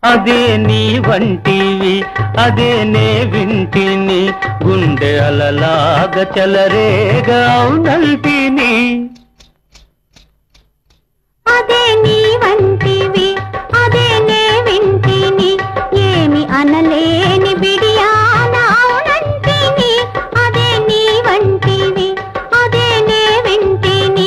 అదే నీ వంటివి అదే నే వింటిని గుండె అలలాగ చలరేగా అవునంటిని అదే నీ వంటివి అదే నే వింటిని ఏమి అనలేని బిడియానంటిని అదే నీ వంటివి అదే నే వింటిని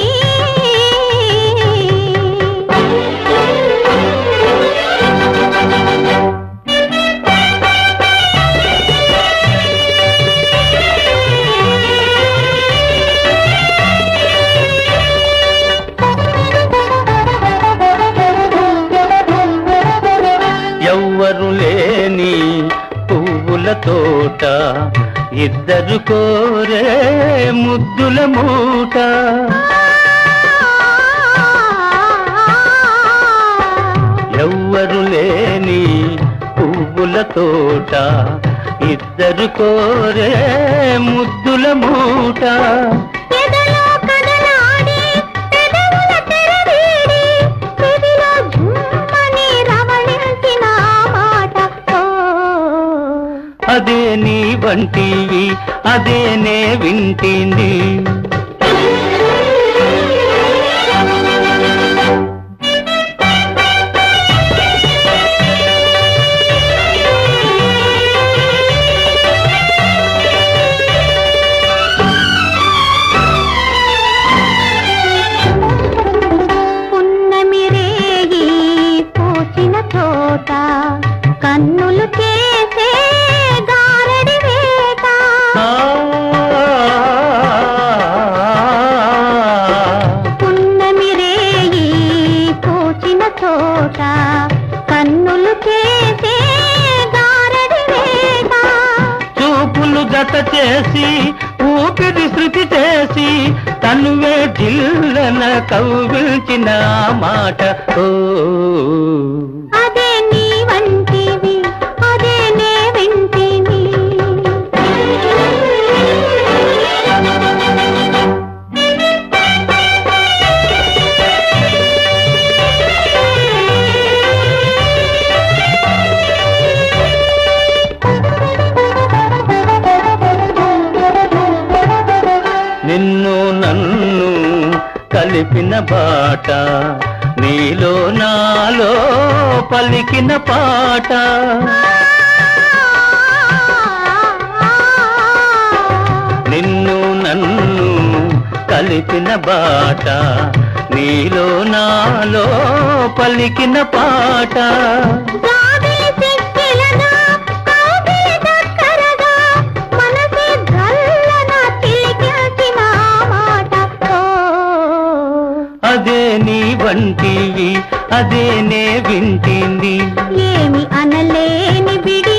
ఎవ్వరు లేని పువ్వుల తోట ఇద్దరు కోరే ముద్దుల మూట ఎవ్వరు లేని పువ్వుల తోట ఇద్దరు కోరే ముద్దుల మూట ఎదలో కదలాడి పెదవుల తెరవీడి చెవిలో ఝుమ్మని రవళించిన మాట ఓ అదే నీ వంటివి అదే నే వింటింది పున్నమి రేగి పూచిన చోట కన్నులు చేసే గారడి వేట ఆ, పున్నమి రేగి పూచిన చోట కన్నులు చేసే గారడి వేట చూపులు జత చేసి ఊపిరి శృతి చేసి తనువే జిల్లన కౌగిల్చిన ఆ మాట ఓ అదే నీ వంటివి అదే నే వింటిని నిన్ను నన్ను కలిపిన బాట నీలో నాలో పలికిన పాట నిన్ను నన్ను కలిపిన బాట నీలో నాలో పలికిన పాట జాబిలి సిక్కిలనా కౌగిలి దగ్గరగా మనసే గల్లన తిలికిల్చిన మాట ఓ అదే నీ వంటివి అదే నే వింటింది ఏమి అనలేని బిడి